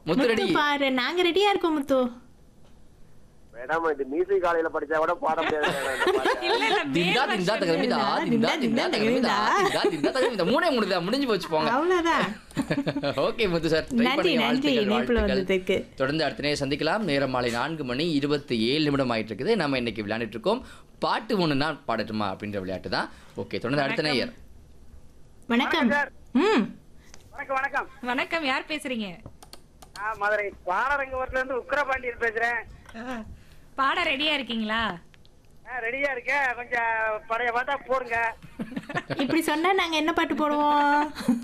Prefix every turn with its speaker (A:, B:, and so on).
A: முத்து ready
B: முத்து பாரு நாங்க ரெடியா இருக்கோம் முத்து
C: மேடம் இது மியூசிக் காலையில படிச்சா கூட பாட முடியாது madam இந்த பாட்டை.
D: இல்ல இல்ல
A: திண்டா
D: மேல்
A: திண்டா
D: version
A: தகரமிதா திண்டா திண்டா தகரமிதா திண்டா திண்டா தகரமிதா மூணே மூணு தான் முடிஞ்சு போச்சு போங்க
B: அவ்வளவுதான்
A: ஓகே முத்து சார் ட்ரை
B: நன்றி,
A: பண்ணுங்க
B: நன்றி,
A: வாழ்த்துக்கள்
B: இணைப்புல
A: வாழ்த்துக்கள்
B: வந்ததுக்கு.
A: தொடர்ந்து அடுத்த நேரம் சந்திக்கலாம் நேரம் மாலை நான்கு மணி இருபத்தி ஏழு நிமிடம் ஆயிட்டு இருக்குது நம்ம இன்னைக்கு விளையாண்டுட்டு இருக்கோம் பாட்டு ஒன்று தான் பாடட்டுமா அப்படின்ற விளையாட்டு தான் ஓகே தொடர்ந்து அடுத்த நேயர்
B: வணக்கம் ம்
C: வணக்கம் வணக்கம்
D: வணக்கம் யார் பேசுறீங்க
C: நான் மதுரை பாலரங்கவரத்துல இருந்து உக்கிரபாண்டியன் பேசுறேன்
D: பாட ரெடியா இருக்கீங்களா
C: ரெடியா இருக்கேன் கொஞ்சம் பழைய பாட்டா போடுங்க
B: இப்படி சொன்னா நாங்க என்ன பாட்டு போடுவோம்